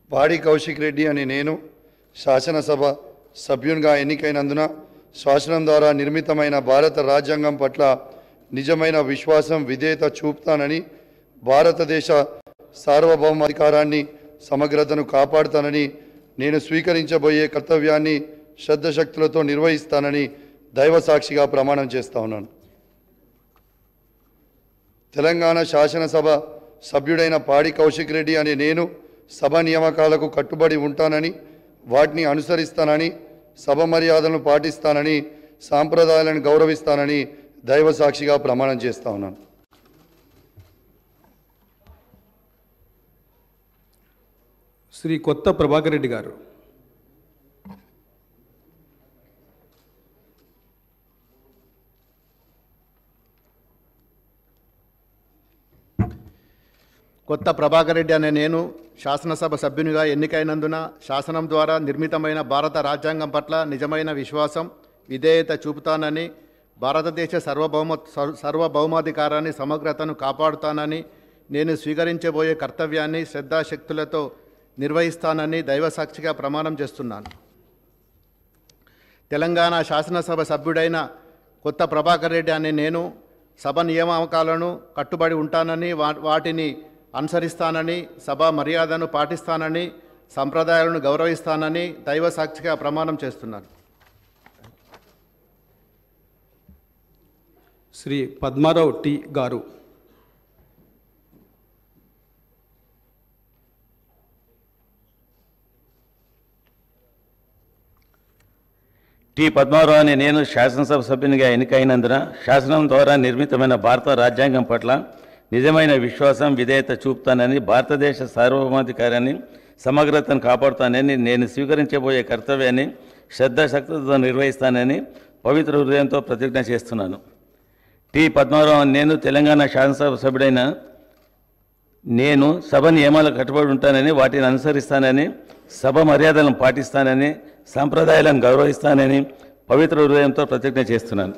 పాడి కౌశిక్ రెడ్డి అనే నేను శాసనసభ సభ్యునిగా ఎన్నికైనందున శాసనం ద్వారా నిర్మితమైన భారత రాజ్యాంగం పట్ల నిజమైన విశ్వాసం విధేయత చూపుతానని భారతదేశ సార్వభౌమాధికారాన్ని సమగ్రతను కాపాడుతానని నేను స్వీకరించబోయే కర్తవ్యాన్ని శ్రద్ధశక్తులతో నిర్వహిస్తానని దైవ సాక్షిగా ప్రమాణం చేస్తా ఉన్నాను తెలంగాణ శాసనసభ సభ్యుడైన పాడి కౌశిక్ రెడ్డి అనే నేను సభ నియామకాలకు కట్టుబడి ఉంటానని వాటిని అనుసరిస్తానని సభ మర్యాదలను పాటిస్తానని సాంప్రదాయాలను గౌరవిస్తానని దైవ సాక్షిగా ప్రమాణం చేస్తా ఉన్నాను శ్రీ కొత్త ప్రభాకర్ రెడ్డి గారు కొత్త ప్రభాకర్ రెడ్డి అనే నేను శాసనసభ సభ్యునిగా ఎన్నికైనందున శాసనం ద్వారా నిర్మితమైన భారత రాజ్యాంగం పట్ల నిజమైన విశ్వాసం విధేయత చూపుతానని భారతదేశ సర్వభౌమ సర్వ- సార్వభౌమాధికారాన్ని సమగ్రతను కాపాడుతానని నేను స్వీకరించబోయే కర్తవ్యాన్ని శ్రద్ధాశక్తులతో నిర్వహిస్తానని దైవసాక్షిగా ప్రమాణం చేస్తున్నాను తెలంగాణ శాసనసభ సభ్యుడైన కొత్త ప్రభాకర్ రెడ్డి అనే నేను సభ నియామకాలను కట్టుబడి ఉంటానని వా- వాటిని అనుసరిస్తానని సభ మర్యాదను పాటిస్తానని సంప్రదాయాలను గౌరవిస్తానని దైవ సాక్షిగా ప్రమాణం చేస్తున్నాను శ్రీ పద్మారావు టి గారు టి పద్మారావు అనే నేను శాసనసభ సభ్యునిగా ఎన్నికైనందున శాసనం ద్వారా నిర్మితమైన భారత రాజ్యాంగం పట్ల నిజమైన విశ్వాసం విధేయత చూపుతానని భారతదేశ సార్వభౌమాధికారాన్ని సమగ్రతను కాపాడుతానని నేను స్వీకరించబోయే కర్తవ్యాన్ని శ్రద్ధాశక్తితో నిర్వహిస్తానని పవిత్ర హృదయంతో ప్రతిజ్ఞ చేస్తున్నాను టి పద్మారావు అనే నేను తెలంగాణ శాసనసభ సభ్యుడైన నేను సభ నియమాలకు కట్టుబడి ఉంటానని వాటిని అనుసరిస్తానని సభ మర్యాదలను పాటిస్తానని సాంప్రదాయాలను గౌరవిస్తానని పవిత్ర హృదయంతో ప్రతిజ్ఞ చేస్తున్నాను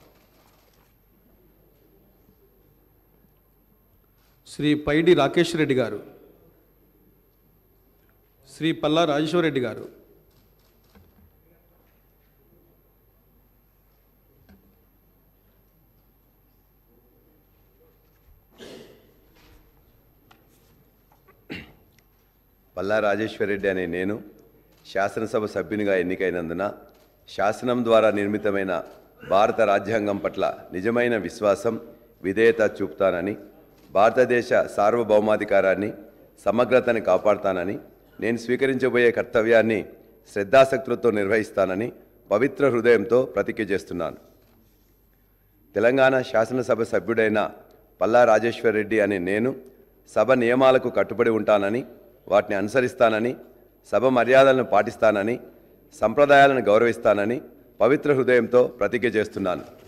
శ్రీ పైడి రాకేష్ రెడ్డి గారు శ్రీ పల్లా రాజేశ్వర రెడ్డి గారు పల్లా రాజేశ్వరరెడ్డి అనే నేను శాసనసభ సభ్యునిగా ఎన్నికైనందున శాసనం ద్వారా నిర్మితమైన భారత రాజ్యాంగం పట్ల నిజమైన విశ్వాసం విధేయత చూపుతానని భారతదేశ సార్వభౌమాధికారాన్ని సమగ్రతని కాపాడుతానని నేను స్వీకరించబోయే కర్తవ్యాన్ని శ్రద్ధాసక్తులతో నిర్వహిస్తానని పవిత్ర హృదయంతో ప్రతిజ్ఞ చేస్తున్నాను తెలంగాణ శాసనసభ సభ్యుడైన పల్లా రాజేశ్వర్ రెడ్డి అనే నేను సభ నియమాలకు కట్టుబడి ఉంటానని వాటిని అనుసరిస్తానని సభ మర్యాదలను పాటిస్తానని సంప్రదాయాలను గౌరవిస్తానని పవిత్ర హృదయంతో ప్రతిజ్ఞ చేస్తున్నాను